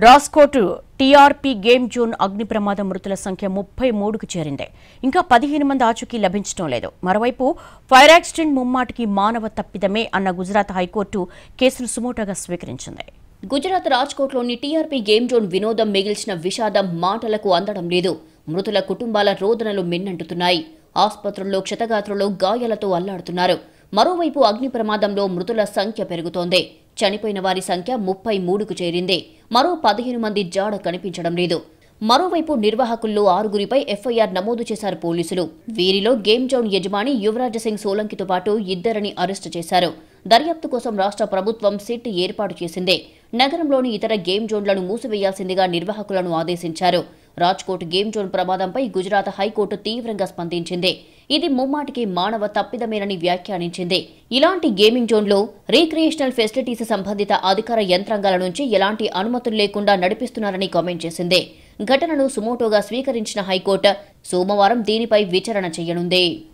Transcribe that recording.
రాస్కోట్ TRP game zone అగ్ని ప్రమాదం మృతుల సంఖ్య ముప్పై మూడుకు చేరింది ఇంకా పదిహేను మంది ఆచూకీ లభించడం లేదు మరోవైపు ఫైర్ యాక్సిడెంట్ ముమ్మాటికి మానవ తప్పిదమే అన్న గుజరాత్ హైకోర్టు కేసును సుమోటోగా స్వీకరించింది గుజరాత్ రాజ్కోట్లోని టీఆర్పీ గేమ్ జోన్ వినోదం మిగిల్చిన విషాదం మాటలకు అందడం లేదు మృతుల కుటుంబాల రోదనలు మిన్నంటుతున్నాయి ఆసుపత్రుల్లో క్షతగాత్రులు గాయాలతో అల్లాడుతున్నారు మరోవైపు అగ్ని ప్రమాదంలో మృతుల సంఖ్య పెరుగుతోంది చనిపోయిన వారి సంఖ్య ముప్పై మూడుకు చేరింది మరో పదిహేను మంది జాడ కనిపించడం లేదు మరోవైపు నిర్వాహకుల్లో ఆరుగురిపై ఎఫ్ఐఆర్ నమోదు చేశారు పోలీసులు వీరిలో గేమ్ జోన్ యజమాని యువరాజ్ సింగ్ సోలంకితో పాటు ఇద్దరిని అరెస్టు చేశారు దర్యాప్తు కోసం రాష్ట్ర ప్రభుత్వం సిట్ ఏర్పాటు చేసింది నగరంలోని ఇతర గేమ్ జోన్లను మూసివేయాల్సిందిగా నిర్వాహకులను ఆదేశించారు రాజ్కోట్ గేమ్ జోన్ ప్రమాదంపై గుజరాత్ హైకోర్టు తీవ్రంగా స్పందించింది ఇది ముమ్మాటికి మానవ తప్పిదమేనని వ్యాఖ్యానించింది ఇలాంటి గేమింగ్ జోన్లో రీక్రియేషనల్ ఫెసిలిటీస్ సంబంధిత అధికార యంత్రాంగాల నుంచి ఎలాంటి అనుమతులు లేకుండా నడిపిస్తున్నారని కామెంట్ చేసింది ఘటనను సుమోటోగా స్వీకరించిన హైకోర్టు సోమవారం దీనిపై విచారణ చేయనుంది